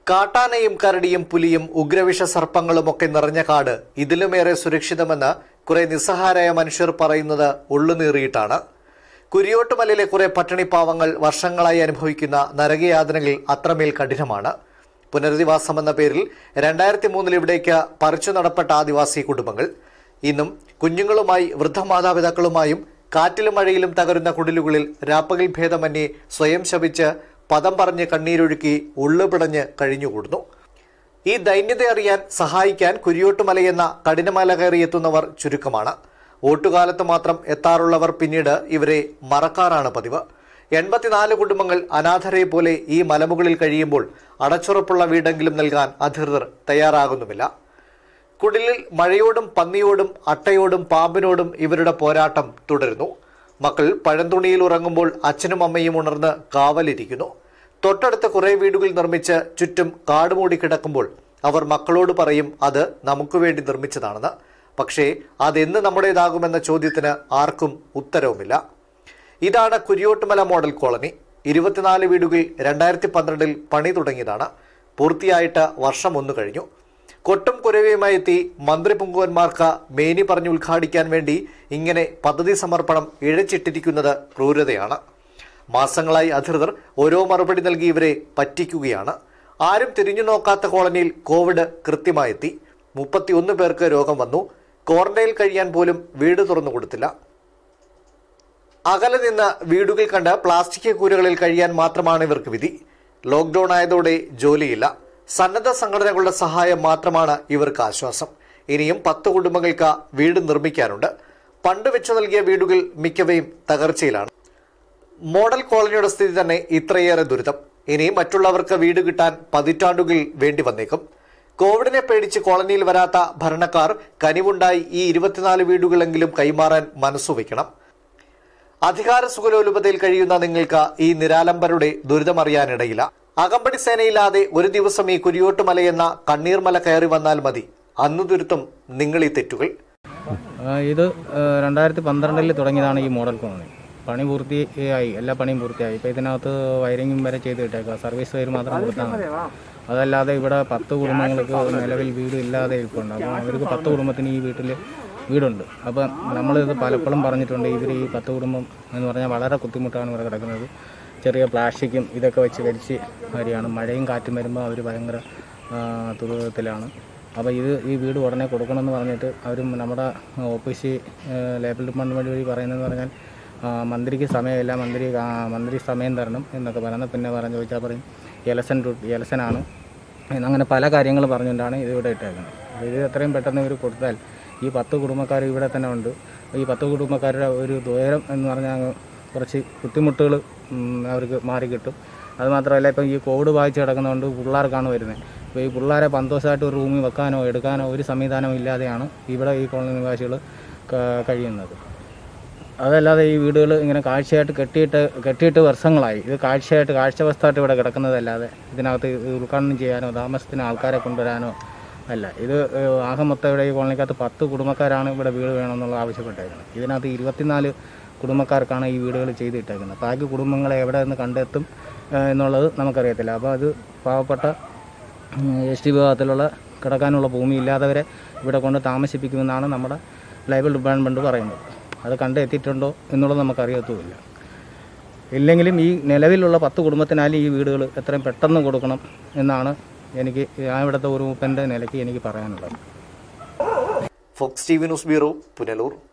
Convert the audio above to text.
കാട്ടാനയും കരടിയും പുലിയും ഉഗ്രവിഷ സർപ്പങ്ങളുമൊക്കെ നിറഞ്ഞ കാട് ഇതിലുമേറെ സുരക്ഷിതമെന്ന് കുറെ നിസ്സഹാരായ മനുഷ്യർ പറയുന്നത് ഉള്ളുനീറിയിട്ടാണ് കുരിയോട്ടുമലയിലെ കുറെ പട്ടിണിപ്പാവങ്ങൾ വർഷങ്ങളായി അനുഭവിക്കുന്ന നരകയാതനകൾ അത്രമേൽ കഠിനമാണ് പുനരധിവാസം എന്ന പേരിൽ രണ്ടായിരത്തി മൂന്നിൽ ഇവിടേക്ക് പറിച്ചു നടപ്പെട്ട ആദിവാസി കുടുംബങ്ങൾ ഇന്നും കുഞ്ഞുങ്ങളുമായി വൃദ്ധമാതാപിതാക്കളുമായും കാറ്റിലും മഴയിലും തകരുന്ന കുടിലുകളിൽ രാപ്പകൽ ഭേദമന്യേ സ്വയം ശപിച്ച് പദം പറഞ്ഞ് കണ്ണീരൊഴുക്കി ഉള്ളുപിടഞ്ഞ് കഴിഞ്ഞുകൂടുന്നു ഈ ദൈന്യത അറിയാൻ സഹായിക്കാൻ കുരിയോട്ടുമലയെന്ന കഠിനമല കയറിയെത്തുന്നവർ ചുരുക്കമാണ് വോട്ടുകാലത്ത് മാത്രം എത്താറുള്ളവർ പിന്നീട് ഇവരെ മറക്കാറാണ് പതിവ് എൺപത്തിനാല് കുടുംബങ്ങൾ അനാഥരെ പോലെ ഈ മലമുകളിൽ കഴിയുമ്പോൾ അടച്ചുറപ്പുള്ള വീടെങ്കിലും നൽകാൻ അധികൃതർ തയ്യാറാകുന്നുമില്ല കുടിലിൽ മഴയോടും പന്നിയോടും അട്ടയോടും പാമ്പിനോടും ഇവരുടെ പോരാട്ടം തുടരുന്നു മക്കൾ പഴന്തുണിയിൽ ഉറങ്ങുമ്പോൾ അച്ഛനും അമ്മയും ഉണർന്ന് കാവലിരിക്കുന്നു തൊട്ടടുത്ത കുറെ വീടുകൾ നിർമ്മിച്ച് ചുറ്റും കാടുമൂടി കിടക്കുമ്പോൾ അവർ മക്കളോട് പറയും അത് നമുക്ക് വേണ്ടി നിർമ്മിച്ചതാണെന്ന് പക്ഷേ അതെന്ന് നമ്മുടേതാകുമെന്ന ചോദ്യത്തിന് ആർക്കും ഉത്തരവുമില്ല ഇതാണ് കുരിയോട്ടുമല മോഡൽ കോളനി ഇരുപത്തിനാല് വീടുകൾ രണ്ടായിരത്തി പന്ത്രണ്ടിൽ പണി തുടങ്ങിയതാണ് പൂർത്തിയായിട്ട് വർഷം ഒന്ന് കഴിഞ്ഞു കൊട്ടും കുരവയുമായി എത്തി മന്ത്രി പുങ്കുവന്മാർക്ക് മേനി പറഞ്ഞു ഉദ്ഘാടിക്കാൻ വേണ്ടി ഇങ്ങനെ പദ്ധതി സമർപ്പണം ഇഴച്ചിട്ടിരിക്കുന്നത് ക്രൂരതയാണ് മാസങ്ങളായി അധികൃതർ ഓരോ മറുപടി നൽകി ഇവരെ പറ്റിക്കുകയാണ് ആരും തിരിഞ്ഞു നോക്കാത്ത കോളനിയിൽ കോവിഡ് കൃത്യമായെത്തി മുപ്പത്തിയൊന്ന് പേർക്ക് രോഗം വന്നു ക്വാറന്റൈനിൽ കഴിയാൻ പോലും വീട് തുറന്നു കൊടുത്തില്ല അകലെ നിന്ന് വീടുകൾ കണ്ട് പ്ലാസ്റ്റിക് കൂരകളിൽ കഴിയാൻ മാത്രമാണ് ഇവർക്ക് വിധി ലോക്ക്ഡൌൺ ആയതോടെ ജോലിയില്ല സന്നദ്ധ സംഘടനകളുടെ സഹായം മാത്രമാണ് ഇവർക്ക് ആശ്വാസം ഇനിയും പത്ത് കുടുംബങ്ങൾക്ക് വീട് നിർമ്മിക്കാനുണ്ട് പണ്ട് വെച്ചു നൽകിയ വീടുകൾ മിക്കവയും തകർച്ചയിലാണ് മോഡൽ കോളനിയുടെ സ്ഥിതി തന്നെ ഇത്രയേറെ ദുരിതം ഇനി മറ്റുള്ളവർക്ക് വീട് കിട്ടാൻ പതിറ്റാണ്ടുകൾ വേണ്ടി വന്നേക്കും കോവിഡിനെ പേടിച്ച് കോളനിയിൽ വരാത്ത ഭരണക്കാർ കനിവുണ്ടായി ഈ ഇരുപത്തിനാല് വീടുകളെങ്കിലും കൈമാറാൻ മനസ്സുവെക്കണം അധികാര സുഖലോലുപതയിൽ കഴിയുന്ന നിങ്ങൾക്ക് ഈ നിരാലംബരുടെ ദുരിതമറിയാനിടയില്ല അകമ്പടി സേനയില്ലാതെ ഒരു ദിവസം ഈ കുരിയോട്ടുമല എന്ന കണ്ണീർമല കയറി വന്നാൽ മതി അന്നു ദുരിതം നിങ്ങൾ ഈ തെറ്റുകൾ ആ, ഇത് രണ്ടായിരത്തി പന്ത്രണ്ടിൽ തുടങ്ങിയതാണ് ഈ മോഡൽ കോളനി പണി പൂർത്തിയായി എല്ലാ പണിയും പൂർത്തിയായി ഇപ്പോൾ ഇതിനകത്ത് വയറിങ്ങും വരെ ചെയ്ത് ഇട്ടേക്കുക സർവീസ് വയർ മാത്രം കൊടുത്താൽ മതി അതല്ലാതെ ഇവിടെ പത്ത് കുടുംബങ്ങൾക്ക് നിലവിൽ വീട് ഇല്ലാതെ ഇരിപ്പുണ്ട് അപ്പോൾ അവർക്ക് പത്ത് കുടുംബത്തിന് ഈ വീട്ടിൽ വീടുണ്ട് അപ്പം നമ്മളിത് പലപ്പോഴും പറഞ്ഞിട്ടുണ്ട് ഇവർ ഈ പത്ത് കുടുംബം എന്ന് പറഞ്ഞാൽ വളരെ ബുദ്ധിമുട്ടാണ് ഇവിടെ കിടക്കുന്നത് ചെറിയ പ്ലാസ്റ്റിക്കും ഇതൊക്കെ വെച്ച് കരിച്ച് വരികയാണ് മഴയും കാറ്റും വരുമ്പോൾ അവർ ഭയങ്കര ആ, ദുരിതത്തിലാണ് അപ്പോൾ ഇത് ഈ വീട് ഉടനെ കൊടുക്കണമെന്ന് പറഞ്ഞിട്ട് അവരും നമ്മുടെ ഓഫീസ് ലേബൽ ഡിപ്പാർട്ട്മെൻറ്റ് വഴി പറയുന്നതെന്ന് പറഞ്ഞാൽ ആ, മന്ത്രിക്ക് സമയമില്ല മന്ത്രി ആ, മന്ത്രി സമയം തരണം എന്നൊക്കെ പറയുന്നത് പിന്നെ പറഞ്ഞു ചോദിച്ചാൽ പറയും എലസൻ റൂട്ട് എലസനാണ് എന്നങ്ങനെ പല കാര്യങ്ങൾ പറഞ്ഞുകൊണ്ടാണ് ഇത് ഇവിടെ ഇട്ടേക്കുന്നത് അപ്പോൾ ഇത് എത്രയും പെട്ടെന്ന് ഇവർ കൊടുത്താൽ ഈ പത്ത് കുടുംബക്കാർ ഇവിടെ തന്നെ ഉണ്ട് ഈ പത്ത് കുടുംബക്കാരുടെ ഒരു ദുരം എന്ന് പറഞ്ഞാൽ അങ്ങ് കുറച്ച് ബുദ്ധിമുട്ടുകൾ അവർക്ക് മാറിക്കിട്ടും അതുമാത്രമല്ല ഇപ്പം ഈ കോവിഡ് ബാധിച്ച് കിടക്കുന്നതുകൊണ്ട് പിള്ളേർക്കാണ് വരുന്നത് അപ്പോൾ ഈ പിള്ളേരെ പന്തോഷമായിട്ട് ഒരു റൂമിൽ വെക്കാനോ എടുക്കാനോ ഒരു സംവിധാനവും ഇല്ലാതെയാണ് ഇവിടെ ഈ കോളനി നിവാസികൾ ക- കഴിയുന്നത് അതല്ലാതെ ഈ വീടുകൾ ഇങ്ങനെ കാഴ്ചയായിട്ട് കെട്ടിയിട്ട് കെട്ടിയിട്ട് വർഷങ്ങളായി ഇത് കാഴ്ചയായിട്ട് കാഴ്ചവസ്തുവായിട്ട് ഇവിടെ കിടക്കുന്നതല്ലാതെ ഇതിനകത്ത് ഇത് ഉദ്ഘാടനം ചെയ്യാനോ താമസത്തിന് ആൾക്കാരെ കൊണ്ടുവരാനോ അല്ല ഇത് ഏഹ്, ആകെ മൊത്തം ഇവിടെ ഈ കോളനിക്കകത്ത് പത്ത് കുടുംബക്കാരാണ് ഇവിടെ വീട് വേണമെന്നുള്ള ആവശ്യപ്പെട്ടേക്കുന്നത് ഇതിനകത്ത് ഇരുപത്തിനാല് കുടുംബക്കാർക്കാണ് ഈ വീടുകൾ ചെയ്തിട്ടേക്കുന്നത് ബാക്കി കുടുംബങ്ങളെ എവിടെ നിന്ന് കണ്ടെത്തും ഏഹ്, എന്നുള്ളത് നമുക്കറിയത്തില്ല അപ്പോൾ അത് പാവപ്പെട്ട എസ് ടി വിഭാഗത്തിലുള്ള കിടക്കാനുള്ള ഭൂമി ഇല്ലാത്തവരെ ഇവിടെ കൊണ്ട് താമസിപ്പിക്കുമെന്നാണ് നമ്മുടെ ലൈബൽ ഡിപ്പാർട്ട്മെൻറ്റ് പറയുന്നത് അത് കണ്ടെത്തിയിട്ടുണ്ടോ എന്നുള്ളത് നമുക്കറിയത്തുമില്ല ഇല്ലെങ്കിലും ഈ നിലവിലുള്ള പത്ത് കുടുംബത്തിനാലും ഈ വീടുകൾ എത്രയും പെട്ടെന്ന് കൊടുക്കണം എന്നാണ് എനിക്ക് ഞാൻ ഇവിടുത്തെ ഒരു മൂപ്പൻ്റെ നിലയ്ക്ക് എനിക്ക് പറയാനുള്ളത് Fox T V news bureau Punalur